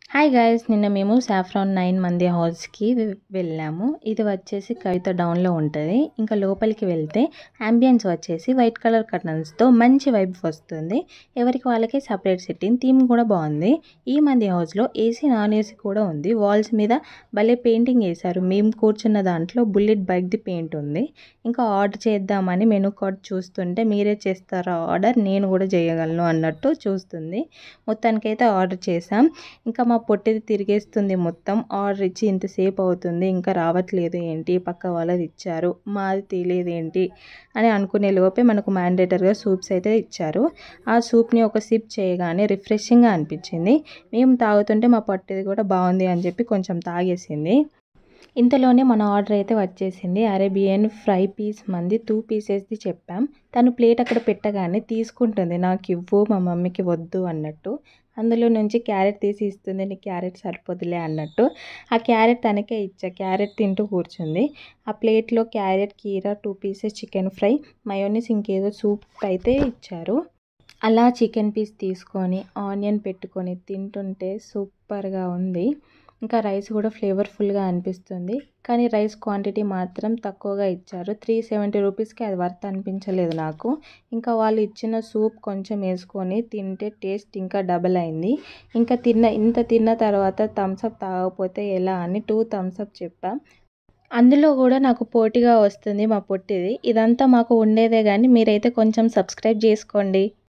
hi guys నిన్న మేము saffron nine మంది హౌస్కి వెళ్ళాము ఇది వచ్చేసి కవిత డౌన్లో ఉంటుంది ఇంకా లోపలికి వెళ్తే అంబియన్స్ వచ్చేసి వైట్ కలర్ కర్టన్స్తో మంచి వైబ్ వస్తుంది ఎవరికి వాళ్ళకి సపరేట్ సిట్టింగ్ థీమ్ కూడా బాగుంది ఈ మంది హౌస్లో ఏసీ నాన్ ఏసీ కూడా ఉంది వాల్స్ మీద భలే పెయింటింగ్ వేశారు మేము కూర్చున్న దాంట్లో బుల్లెట్ బైక్ది పెయింట్ ఉంది ఇంకా ఆర్డర్ చేద్దామని మెనూ కార్డ్ చూస్తుంటే మీరే చేస్తారా ఆర్డర్ నేను కూడా చేయగలను అన్నట్టు చూస్తుంది మొత్తానికైతే ఆర్డర్ చేసాం ఇంకా మా పొట్టిది తిరిగేస్తుంది మొత్తం ఆర్డర్ ఇచ్చి ఇంతసేపు అవుతుంది ఇంకా రావట్లేదు ఏంటి పక్క వాళ్ళది ఇచ్చారు మాది తెలియదు ఏంటి అని అనుకునే లోపే మనకు మ్యాండేటర్గా సూప్స్ అయితే ఇచ్చారు ఆ సూప్ని ఒక సిప్ చేయగానే రిఫ్రెషింగ్గా అనిపించింది మేము తాగుతుంటే మా పొట్టిది కూడా బాగుంది అని చెప్పి కొంచెం తాగేసింది ఇంతలోనే మన ఆర్డర్ అయితే వచ్చేసింది అరేబియన్ ఫ్రై పీస్ మంది టూ పీసెస్ది చెప్పాం తను ప్లేట్ అక్కడ పెట్టగానే తీసుకుంటుంది నాకు ఇవ్వు మా మమ్మీకి వద్దు అన్నట్టు అందులో నుంచి క్యారెట్ తీసి ఇస్తుంది నీకు క్యారెట్ సరిపోదులే అన్నట్టు ఆ క్యారెట్ తనకే ఇచ్చా క్యారెట్ తింటూ కూర్చుంది ఆ ప్లేట్లో క్యారెట్ కీరా two pieces chicken fry mayonnaise ఇంకేదో సూప్ అయితే ఇచ్చారు అలా చికెన్ పీస్ తీసుకొని ఆనియన్ పెట్టుకొని తింటుంటే సూపర్గా ఉంది ఇంకా రైస్ కూడా ఫ్లేవర్ఫుల్గా అనిపిస్తుంది కానీ రైస్ క్వాంటిటీ మాత్రం తక్కువగా ఇచ్చారు త్రీ సెవెంటీ రూపీస్కి అది వర్త్ అనిపించలేదు నాకు ఇంకా వాళ్ళు ఇచ్చిన సూప్ కొంచెం వేసుకొని తింటే టేస్ట్ ఇంకా డబల్ అయింది ఇంకా తిన్న ఇంత తిన్న తర్వాత థమ్స్అప్ తాగకపోతే ఎలా అని టూ థమ్స్అప్ చెప్పా అందులో కూడా నాకు పోటీగా వస్తుంది మా పొట్టిది ఇదంతా మాకు ఉండేదే కానీ మీరైతే కొంచెం సబ్స్క్రైబ్ చేసుకోండి